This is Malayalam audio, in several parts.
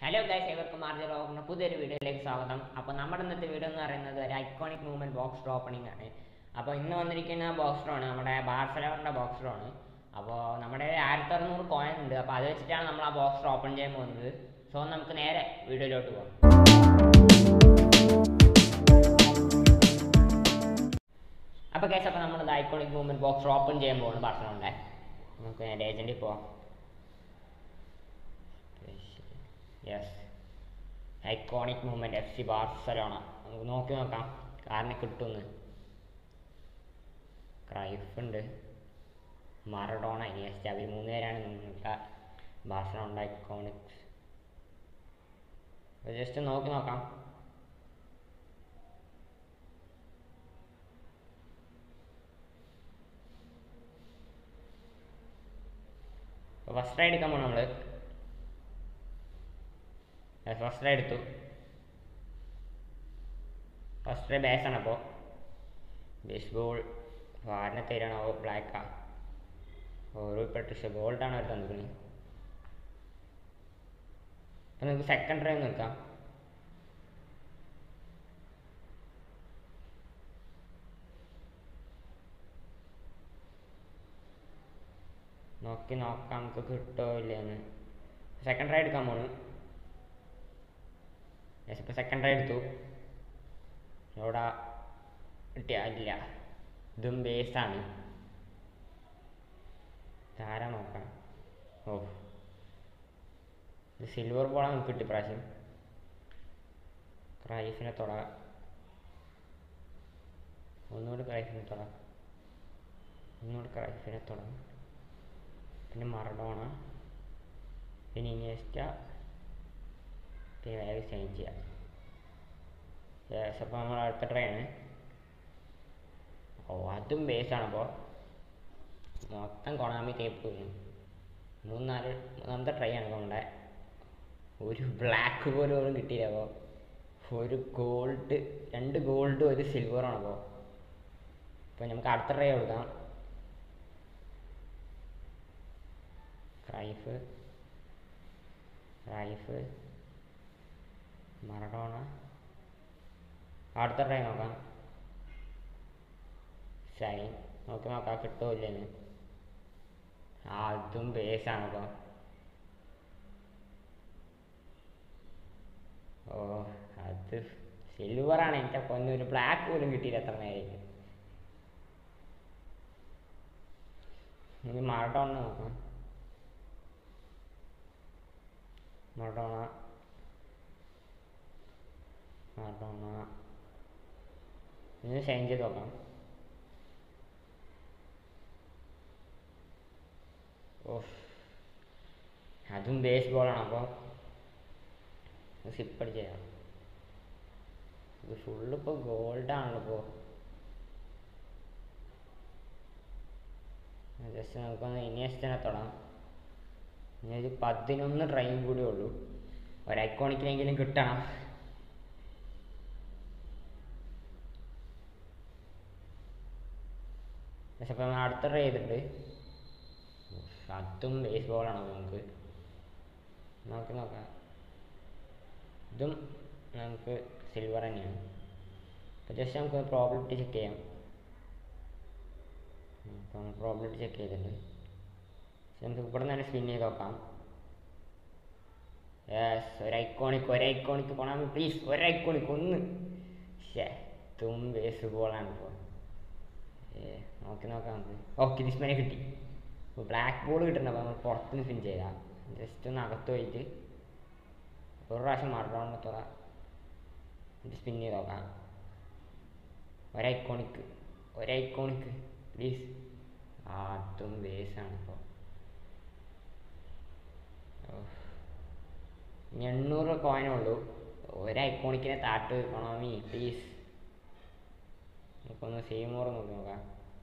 ഹലോ ഗൈസ് ഏവർക്കും ആർജി റോക്കുന്ന പുതിയൊരു വീഡിയോയിലേക്ക് സ്വാഗതം അപ്പോൾ നമ്മുടെ ഇന്നത്തെ വീഡിയോ എന്ന് പറയുന്നത് ഒരു iconic movement box draw opening ആണ് അപ്പോൾ ഇന്ന് വന്നിരിക്കുന്ന ബോക്സ് ഡ്രോ ആണ് നമ്മുടെ ബാർസലോണിൻ്റെ ബോക്സ് ഡ്രോ ആണ് അപ്പോൾ നമ്മുടെ ആയിരത്തി അറുന്നൂറ് കോയിൻ ഉണ്ട് അപ്പോൾ അത് വെച്ചിട്ടാണ് നമ്മൾ ആ ബോക്സ് ഡ്രോ ഓപ്പൺ ചെയ്യാൻ പോകുന്നത് സോ നമുക്ക് നേരെ വീഡിയോയിലോട്ട് പോകാം അപ്പോൾ കേസ് അപ്പോൾ നമ്മൾ iconic movement box draw open ചെയ്യാൻ പോകുന്നു ബാർസലോണിൻ്റെ നമുക്ക് നേരെ ഏജൻറ്റിൽ പോവാം yes iconic movement F C Barcelona നമുക്ക് നോക്കി നോക്കാം കാരണം കിട്ടുമെന്ന് ക്രൈഫ് ഉണ്ട് മറഡോണ ഇനിയസ്റ്റ് അവർ മൂന്ന് പേരാണ് നിങ്ങൾക്ക് ബാർസലോണ ഐക്കോണിക്സ് ജസ്റ്റ് നോക്കി നോക്കാം ഫസ്റ്റ് റൈഡ് എടുക്കാൻ പോകണം നമ്മൾ ഫസ്റ്റ് റൈഡ് എടുത്തു ഫസ്റ്റ് റൈഡ് ബാസ് ആണ് അപ്പോൾ ബേസ്ബോൾ വാരിനെ തരാണോ ബ്ലാക്കാ ഓരോ പെട്രിഷ ഗോൾഡാണ് അവർ തന്നിരിക്കുന്നത് അപ്പം നിങ്ങൾക്ക് സെക്കൻഡ് ഡ്രൈവ് നിൽക്കാം നോക്കി നോക്കാം നമുക്ക് കിട്ടോ ഇല്ലയെന്ന് സെക്കൻഡ് റൈഡ് എടുക്കാൻ പോണു യെസ് ഇപ്പോൾ സെക്കൻഡ് റൈഡ് എടുത്തു ഇവിടെ കിട്ടിയ ഇല്ല ഇതും ബേസാണ് താരാ നോക്കാം ഓ ഇത് സിൽവർ ബോളാണ് നമുക്ക് കിട്ടി പ്രാവശ്യം ക്രൈഫിനെ തൊടാം ഒന്നുകൂടി ക്രൈഫിനെ തൊടാം ഒന്നുകൂടി ക്രൈഫിനെ തൊടാം പിന്നെ മറഡോണ പിന്നെ ഇനിയസ്റ്റ പിന്നെ വേഗം സൈൻ ചെയ്യാം യെസ് അപ്പോൾ നമ്മൾ അടുത്ത ട്രെയിന് ഓ അതും ബേസാണ് അപ്പോൾ മൊത്തം കൊണാമി തേപ്പ് മൂന്നാല് മൂന്നാമത്തെ ട്രൈ ആണ് നമ്മുടെ ഒരു ബ്ലാക്ക് പോലും പോലും കിട്ടിയില്ല അപ്പോൾ ഒരു ഗോൾഡ് രണ്ട് ഗോൾഡും ഒരു സിൽവറാണ് അപ്പോൾ അപ്പോൾ നമുക്ക് അടുത്ത ട്രൈ കൊടുക്കാം റൈഫ് റൈഫ് മറഡോണ അടുത്ത ട്രൈ നോക്കാം ഷൈൻ നോക്കി നോക്കാം കിട്ടുമോ ഇല്ലെന്ന് ആ അതും ബേസാണ് അപ്പോൾ ഓ അത് സിൽവറാണ് എൻ്റെ പൊന്നൊരു ബ്ലാക്ക് പോലും കിട്ടിയില്ല എത്ര നേരം ഇനി മറഡോണ നോക്കാം മറഡോണ മറഡോണ ഇനി ഷൈൻ ചെയ്ത് നോക്കാം ഓഫ് അതും ബേസ് ബോളാണ് അപ്പോൾ സിപ്പ് അടിച്ചാൽ ഇത് ഫുള്ള് ഇപ്പോൾ ഗോൾഡാണല്ലോ ഇപ്പോൾ ജസ്റ്റ് നമുക്കൊന്ന് ഇനിയസ്റ്റിനെ തൊടാം ഇനി ഒരു പതിനൊന്ന് ട്രെയിൻ കൂടി ഉള്ളൂ ഒരു ഐക്കോണിക്കിനെങ്കിലും കിട്ടണം പക്ഷെ അപ്പോൾ നമ്മൾ അടുത്ത ട്രൈ ചെയ്തിട്ടുണ്ട് അതും ബേസ് ബോളാണ് നമുക്ക് നോക്കി നോക്കാം ഇതും നമുക്ക് സിൽവർ തന്നെയാണ് അപ്പോൾ ജസ്റ്റ് നമുക്ക് പ്രോബിലിറ്റി ചെക്ക് ചെയ്യാം അപ്പോൾ പ്രോബിലിറ്റി ചെക്ക് ചെയ്തിട്ടുണ്ട് നമുക്ക് ഇവിടെ നിന്ന് സ്പിൻ ചെയ്ത് നോക്കാം യെസ് ഒരു ഐക്കോണിക് ഒരു ഐക്കോണിക് പോകണം പ്ലീസ് ഒരു ഐക്കോണിക് ഒന്ന് ഷേ തും ബേസ് ബോളാണ് ഇപ്പോൾ ഏ നോക്കി നോക്കാം നമുക്ക് ഓക്കെ ദിസ്മനെ കിട്ടി ഇപ്പോൾ ബ്ലാക്ക് ബോൾ കിട്ടണം അപ്പോൾ നമ്മൾ പുറത്തുനിന്ന് സ്പിൻ ചെയ്താൽ ജസ്റ്റ് ഒന്ന് അകത്ത് പോയിട്ട് ഒരു പ്രാവശ്യം മറഡോണിനെ തുറ ഇത് സ്പിൻ ചെയ്ത് നോക്കാം ഒരു ഐക്കോണിക്ക് ഒരു ഐക്കോണിക്ക് പ്ലീസ് അതും ബേസാണ് ഇപ്പോൾ ഇനി എണ്ണൂറ് കോയിനേ ഉള്ളൂ ഒരു ഐക്കോണിക്കിനെ താട്ട് ഇക്കണോമി പ്ലീസ് നമുക്കൊന്ന് സീമോർ നോക്കി നോക്കാം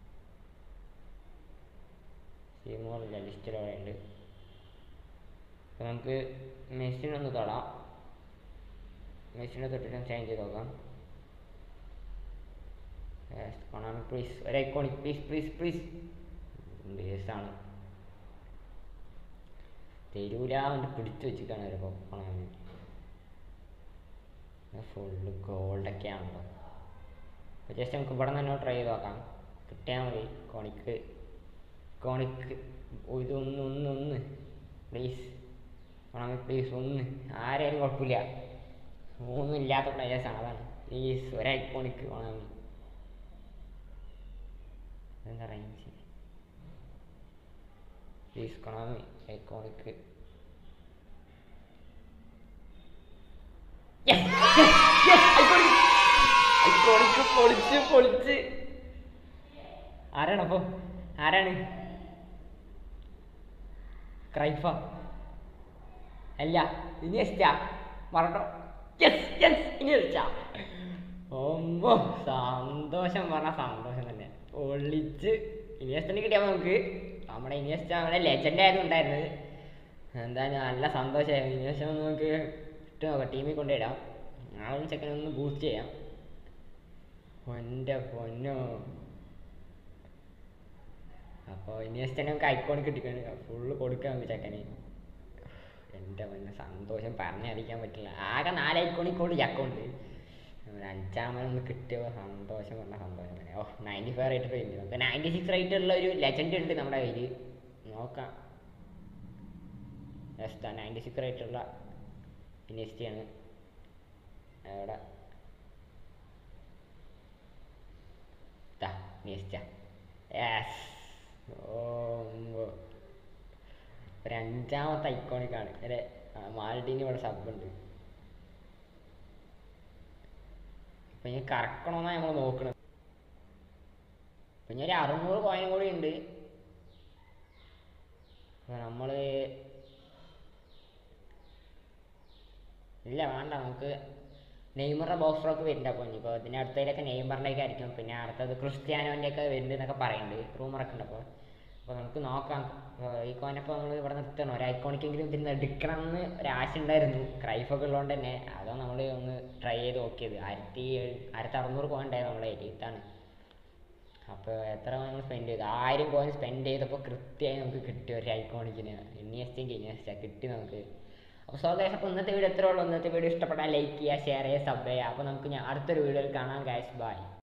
സീമോർ ഇല്ല ലിസ്റ്റിൽ അവിടെ ഉണ്ട് അപ്പോൾ നമുക്ക് മെസ്സിനൊന്ന് തൊടാം മെസ്സിനെ തൊട്ടിട്ട് ചേഞ്ച് ചെയ്ത് നോക്കാം കൊണാമി പ്ലീസ് ഒരു ഐക്കോണിക് പ്ലീസ് പ്ലീസ് പ്ലീസ് ബേസാണ് തരൂല എന്നിട്ട് പിടിച്ചു വെച്ചിട്ടാണ് ഒരു കൊണാമി ഫുള്ള് ഗോൾഡൊക്കെയാണല്ലോ അപ്പോൾ ജസ്റ്റ് നമുക്ക് ഇവിടെ നിന്ന് ട്രൈ ചെയ്ത് നോക്കാം കിട്ടിയാൽ മതി കോണിക്ക് കോണിക്ക് ഓ, ഇത് ഒന്ന് ഒന്ന് ഒന്ന് പ്ലീസ് കൊണാമി പ്ലീസ് ഒന്ന് ആരെയും കുഴപ്പമില്ല ഒന്നും ഇല്ലാത്ത പ്ലേയേഴ്സാണ് അതാണ് പ്ലീസ് ഒരു ഐക്കോണിക്ക് കൊണാമി എന്താ range please Konami iconic iconic പൊളിച്ച് പൊളിച്ച് ആരാണ് അപ്പൊ ആരാണ് ക്രൈഫ അല്ല ഇനി എസ്റ്റാ മറട്ടോ യെസ് യെസ് ഇനി എസ്റ്റാ ഓമ്പോ സന്തോഷം പറഞ്ഞ സന്തോഷം തന്നെ ഒളിച്ച് ഇനിയസ്റ്റിന് കിട്ടിയാൽ നമുക്ക് നമ്മുടെ ഇനിയസ്റ്റ് നമ്മുടെ ലെജൻഡ് ആയിരുന്നു ഉണ്ടായിരുന്നത് എന്തായാലും നല്ല സന്തോഷമായിരുന്നു ഇനിയസ്റ്റ് ഒന്ന് നമുക്ക് ഇട്ട് നോക്കാം ടീമിൽ കൊണ്ടുപോയിടാം നാളെ ചെക്കനെ ഒന്ന് ബൂസ്റ്റ് ചെയ്യാം എൻ്റെ പൊന്നോ അപ്പോൾ ഇനിയസ്റ്റ് നമുക്ക് ഐക്കോണിക് കിട്ടിക്കണം ഫുള്ള് കൊടുക്കാൻ നമുക്ക് ചെക്കന് എൻ്റെ പൊന്നെ സന്തോഷം പറഞ്ഞറിയിക്കാൻ പറ്റില്ല ആകെ നാല് ഐക്കോണിക് കൊണ്ട് അക്കൗണ്ട് ഒരു അഞ്ചാമതൊന്ന് കിട്ടിയപ്പോൾ സന്തോഷം പറഞ്ഞ സന്തോഷം തന്നെ ഓ നയൻറ്റി ഫൈവ് റേറ്റ് കഴിഞ്ഞു നമുക്ക് നയൻറ്റി സിക്സ് റേറ്റ് ഉള്ള ഒരു ലെജൻഡ് ഉണ്ട് നമ്മുടെ കയ്യിൽ നോക്കാം ജസ്റ്റ് നയൻറ്റി സിക്സ് റേറ്റ് ഉള്ള ഇനിയസ്റ്റിയാണ് അവിടെ ഇനിയസ്റ്റ യെസ് ഓ ഒരു അഞ്ചാമത്തെ ഐക്കോണിക്കാണ് അല്ലെ മാൽഡീന് ഇവിടെ സബ് ഉണ്ട് ഇപ്പൊ ഇനി കറക്കണമെന്നാണ് നമ്മൾ നോക്കണത് പിന്നെ ഒരു അറുന്നൂറ് കോയിനും കൂടി ഉണ്ട് അപ്പൊ നമ്മള് ഇല്ല വേണ്ട നമുക്ക് നെയ്മറുടെ ബോക്സ് റോക്ക് വരുന്നുണ്ട് അപ്പോൾ ഇനിയിപ്പോൾ ഇതിൻ്റെ അടുത്തതിലൊക്കെ നെയ്മറിൻ്റെ ഒക്കെ ആയിരിക്കും പിന്നെ അടുത്തത് ക്രിസ്ത്യാനോൻ്റെ ഒക്കെ വരുന്നുണ്ട് എന്നൊക്കെ പറയുന്നുണ്ട് റൂമറൊക്കെ ഉണ്ട് അപ്പോൾ അപ്പോൾ നമുക്ക് നോക്കാം അപ്പോൾ ഈ കോയിനപ്പോൾ നമ്മൾ ഇവിടെ നിർത്തണം ഒരു ഐക്കോണിക്കെങ്കിലും ഇതിന് എടുക്കണം എന്ന് ഒരാശ ഉണ്ടായിരുന്നു ക്രൈഫൊക്കെ ഉള്ളതുകൊണ്ട് തന്നെ അതോ നമ്മൾ ഒന്ന് ട്രൈ ചെയ്ത് നോക്കിയത് ആയിരത്തി എഴ്- ആയിരത്തി അറുന്നൂറ് കോയിൻ ഉണ്ടായിരുന്നു നമ്മളെ കയ്യിൽ ഇതാണ് അപ്പോൾ എത്ര നമ്മൾ സ്പെൻഡ് ചെയ്തു ആയിരം കോയിൻ സ്പെൻഡ് ചെയ്തപ്പോൾ കൃത്യമായി നമുക്ക് കിട്ടി ഒരു ഐക്കോണിക്കിന് ഇനിയസ്റ്റെങ്കിൽ ഇനിയസ്റ്റ കിട്ടി നമുക്ക് അപ്പോൾ സോ ഗൈസ് അപ്പോൾ ഇന്നത്തെ വീഡിയോ എത്ര ഉള്ളൂ ഇന്നത്തെ വീഡിയോ ഇഷ്ടപ്പെട്ടാൽ ലൈക്ക് ചെയ്യുക ഷെയർ ചെയ്യുക സബ് ചെയ്യുക അപ്പോൾ നമുക്ക് ഞാൻ അടുത്തൊരു വീഡിയോയിൽ കാണാം ഗൈസ് ബൈ